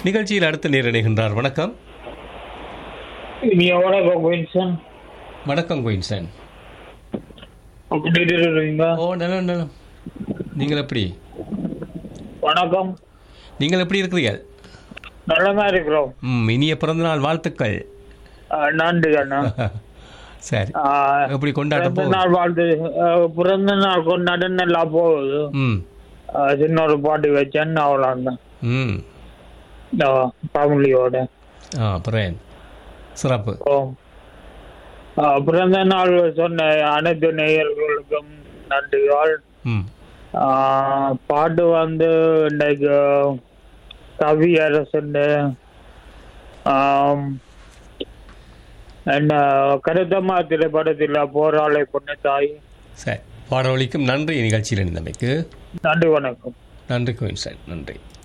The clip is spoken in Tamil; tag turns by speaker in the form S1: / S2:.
S1: நிகழ்ச்சியில் அடுத்து நேர் இணைகின்றார் வணக்கம்
S2: நீ எவ்வளோ குயின்சன்
S1: வணக்கம் குயின்சன்
S2: அப்படி இருக்கீங்க
S1: ஓ நல்ல நல்ல நீங்கள் எப்படி
S2: வணக்கம்
S1: நீங்கள் எப்படி இருக்கிறீர்கள்
S2: நல்லதா இருக்கிறோம்
S1: ம் இனிய பிறந்தநாள் வாழ்த்துக்கள்
S2: அஹ், நன்றி அண்ணா
S1: சரி
S2: அஹ்,
S1: எப்படி கொண்டாட்ட
S2: பிறந்த
S1: போகுது
S2: நாள் வாழ்த்து அஹ், பிறந்த நாள் கொண்டாட நல்லா போகுது
S1: ம்
S2: அஹ், சின்ன ஒரு பாட்டி வச்சேன் அவ்வளோதான்
S1: ம்
S2: ஃபேமிலியோட
S1: ஆ பிரேன் சிறப்பு
S2: அஹ், பிறந்த நாள் சொன்ன அனைத்து நேயர்களுக்கும் நன்றிகள்
S1: ம்
S2: அஹ், பாட்டு வந்து இன்றைக்கு கவி அரசன் என்ன கருத்தம்மா திரைப்படத்தில் போராளை பொண்ணு
S1: சரி பாடவழிக்கும் நன்றி நிகழ்ச்சியில் இருந்தமைக்கு
S2: நன்றி வணக்கம்
S1: நன்றி குயின்சன் நன்றி